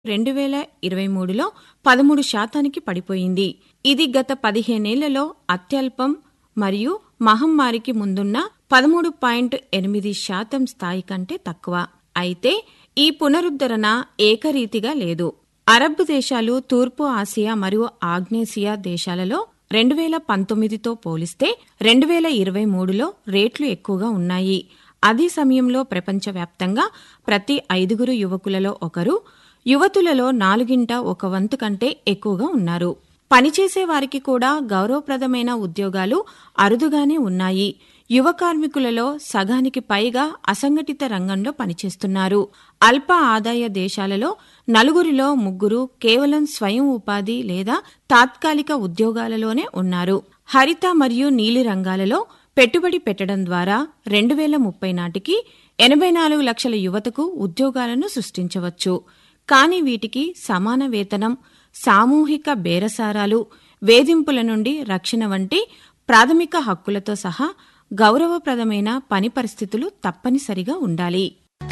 రెండు వేల ఇరవై మూడులో పదమూడు శాతానికి పడిపోయింది ఇది గత పదిహేనేళ్లలో అత్యల్పం మరియు మహమ్మారికి ముందున్న పదమూడు పాయింట్ ఎనిమిది శాతం స్థాయి కంటే తక్కువ అయితే ఈ పునరుద్ధరణ ఏకరీతిగా లేదు అరబ్ దేశాలు తూర్పు ఆసియా మరియు ఆగ్నేసియా దేశాలలో రెండు వేల పంతొమ్మిదితో పోలిస్తే రెండు వేల ఇరవై మూడులో రేట్లు ఎక్కువగా ఉన్నాయి అదే సమయంలో ప్రపంచవ్యాప్తంగా ప్రతి ఐదుగురు యువకులలో ఒకరు యువతులలో నాలుగింట ఒక వంతు కంటే ఎక్కువగా ఉన్నారు పనిచేసే వారికి కూడా గౌరవప్రదమైన ఉద్యోగాలు అరుదుగానే ఉన్నాయి యువ కార్మికులలో సగానికి పైగా అసంఘటిత రంగంలో పనిచేస్తున్నారు అల్ప ఆదాయ దేశాలలో నలుగురిలో ముగ్గురు కేవలం స్వయం ఉపాధి లేదా తాత్కాలిక ఉద్యోగాలలోనే ఉన్నారు హరిత మరియు నీలి రంగాలలో పెట్టుబడి పెట్టడం ద్వారా రెండు వేల ముప్పై నాటికి ఎనభై నాలుగు లక్షల యువతకు ఉద్యోగాలను సృష్టించవచ్చు కానీ వీటికి సమాన వేతనం సామూహిక బేరసారాలు వేధింపుల నుండి రక్షణ వంటి ప్రాథమిక హక్కులతో సహా గౌరవప్రదమైన పని పరిస్థితులు తప్పనిసరిగా ఉండాలి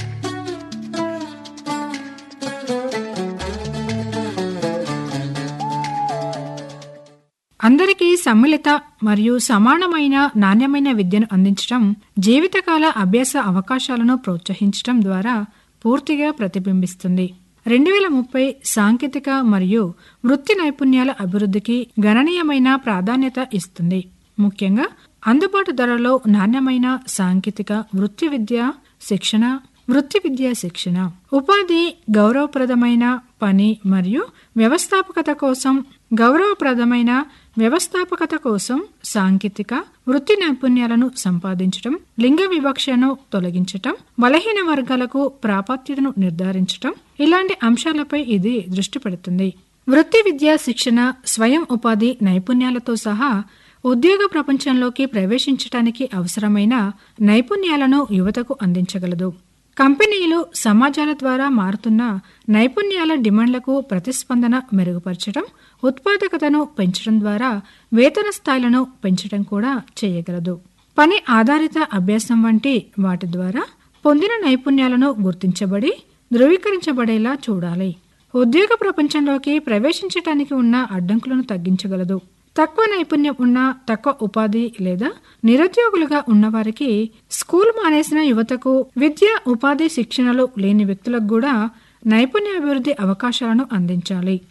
అందరికీ సమ్మిళిత మరియు సమానమైన నాణ్యమైన విద్యను అందించడం జీవితకాల అభ్యాస అవకాశాలను ప్రోత్సహించడం ద్వారా పూర్తిగా ప్రతిబింబిస్తుంది రెండు వేల ముప్పై సాంకేతిక మరియు వృత్తి నైపుణ్యాల అభివృద్ధికి గణనీయమైన ప్రాధాన్యత ఇస్తుంది ముఖ్యంగా అందుబాటు ధరలో నాణ్యమైన సాంకేతిక వృత్తి విద్య శిక్షణ వృత్తి విద్యా శిక్షణ ఉపాధి గౌరవప్రదమైన పని మరియు వ్యవస్థాపకత కోసం గౌరవప్రదమైన వ్యవస్థాపకత కోసం సాంకేతిక వృత్తి నైపుణ్యాలను సంపాదించటం లింగ వివక్షను తొలగించటం బలహీన వర్గాలకు ప్రాప్యతను నిర్ధారించటం ఇలాంటి అంశాలపై ఇది దృష్టి పెడుతుంది వృత్తి విద్యా శిక్షణ స్వయం ఉపాధి నైపుణ్యాలతో సహా ఉద్యోగ ప్రపంచంలోకి ప్రవేశించటానికి అవసరమైన నైపుణ్యాలను యువతకు అందించగలదు కంపెనీలు సమాజాల ద్వారా మారుతున్న నైపుణ్యాల డిమాండ్లకు ప్రతిస్పందన మెరుగుపరచడం ఉత్పాదకతను పెంచడం ద్వారా వేతన స్థాయిలను పెంచడం కూడా చేయగలదు పని ఆధారిత అభ్యాసం వంటి వాటి ద్వారా పొందిన నైపుణ్యాలను గుర్తించబడి ధృవీకరించబడేలా చూడాలి ఉద్యోగ ప్రపంచంలోకి ప్రవేశించటానికి ఉన్న అడ్డంకులను తగ్గించగలదు తక్కువ నైపుణ్యం ఉన్న తక్కువ ఉపాధి లేదా నిరుద్యోగులుగా ఉన్నవారికి స్కూల్ మానేసిన యువతకు విద్య ఉపాధి శిక్షణలు లేని వ్యక్తులకు కూడా నైపుణ్యాభివృద్ధి అవకాశాలను అందించాలి